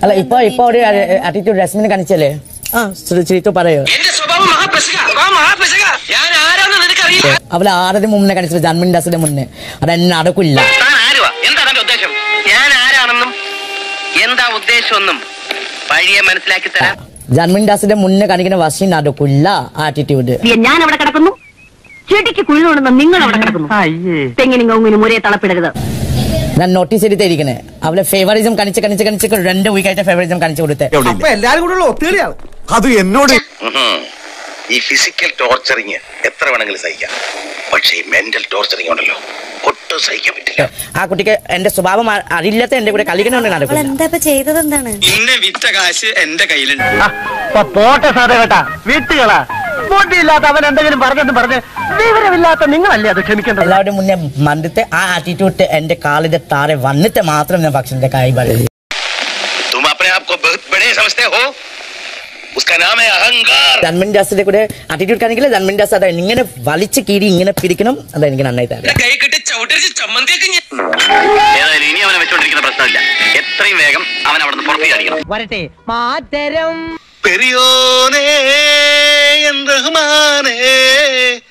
അല്ല ഇപ്പൊ ഇപ്പൊ ഒരു ആറ്റിറ്റ്യൂഡ് രശ്മിന് കാണിച്ചല്ലേ ആ ശ്രീത്തു പറയോ എന്റെ സ്വഭാവം മഹാപ്രസക മഹാപ്രസക ഞാൻ ആരാന്ന് നിനക്കറിയില്ല അവള് ആറര മുന്നേ കാണിച്ചത് ജന്മിൻ ദാസിന്റെ മുന്നേ അതെന്നെ നടക്കില്ല താൻ ആരുവാ എന്താ തന്റെ ഉദ്ദേശം ഞാൻ ആരാണെന്നും എന്താ ഉദ്ദേശമെന്നും വഴിയെ മനസ്സിലാക്കി തരാം ജന്മിൻ ദാസിന്റെ മുന്നേ കാണിക്കുന്ന വശി നടക്കില്ല ആറ്റിറ്റ്യൂഡ് ഞാൻ അവിടെ കിടക്കുന്നു ചെടിക്ക് കുഴി തോണ്ടുന്ന നിങ്ങൾ അവിടെ കിടക്കുന്നു തെങ്ങിനും കവുങ്ങിനും ഒരേ തളപ്പിടരുത് ഞാൻ നോട്ടീസ് ചെയ്തിരിക്കണേ അവളെ ഫേവറിസം കാണിച്ച് കാണിച്ച് കാണിച്ച് രണ്ട് വീക്ക് ആയിട്ട് ഫേവറിസം കാണിച്ചു കൊടുത്തേ അപ്പൊ എല്ലാരും കൂടെ ഉള്ള ഒത്തുകളിയാണ് അത് എന്നോട് ഈ ഫിസിക്കൽ ടോർച്ചറിങ് എത്ര വേണമെങ്കിലും സഹിക്കാം പക്ഷേ ഈ മെന്റൽ ടോർച്ചറിങ് ഉണ്ടല്ലോ ഒട്ടും സഹിക്കാൻ പറ്റില്ല ആ കുട്ടിക്ക് എന്റെ സ്വഭാവം അ- അറിയില്ലാത്ത എന്റെ കൂടെ കളിക്കണോണ്ട് അവൾ നടക്കില്ല എന്താ ഇപ്പൊ ചെയ്തത് എന്താണ് ഇന്നെ വിറ്റ കാശ് എന്റെ കയ്യിലുണ്ട് പോട്ടെ സാറേ കേട്ടാ വീട്ടുകളാ ബോട്ടിയില്ലാത്ത അവൻ എന്തെങ്കിലും പറഞ്ഞെന്ന് പറഞ്ഞ് വിവരമില്ലാത്ത നിങ്ങളല്ലേ അത് ക്ഷമിക്കേണ്ടത് എല്ലാവരുടെ മുന്നേ മണ്ടത്തെ ആ ആറ്റിറ്റ്യൂഡ് എന്റെ കാലിന്റെ താഴെ വന്നിട്ട് മാത്രം ഞാൻ ഭക്ഷണത്തെ കായ് പറയും तुम अपने आप को बहुत बड़े समझते हो उसका नाम है अहंकार ജന്മിൻ ദാസിന്റെ കൂടെ ആറ്റിറ്റ്യൂഡ് കാണിക്കില്ല ജന്മിൻ ദാസ് അത് ഇങ്ങനെ വലിച്ച് കീറി ഇങ്ങനെ പിടിക്കണം അത് എനിക്ക് നന്നായി തരാം കൈ കെട്ടി ചവിട്ടരിച്ച് ചമ്മന്തിയൊക്കെ ഞാൻ ഏതായാലും ഇനി അവനെ വെച്ചോണ്ടിരിക്കുന്ന പ്രശ്നമില്ല എത്രയും വേഗം അവൻ അവിടെ നിന്ന് പുറത്തു ചാടിക്കണം വരട്ടെ മാതരം പെരിയോനേ എൻ റഹ്മാനേ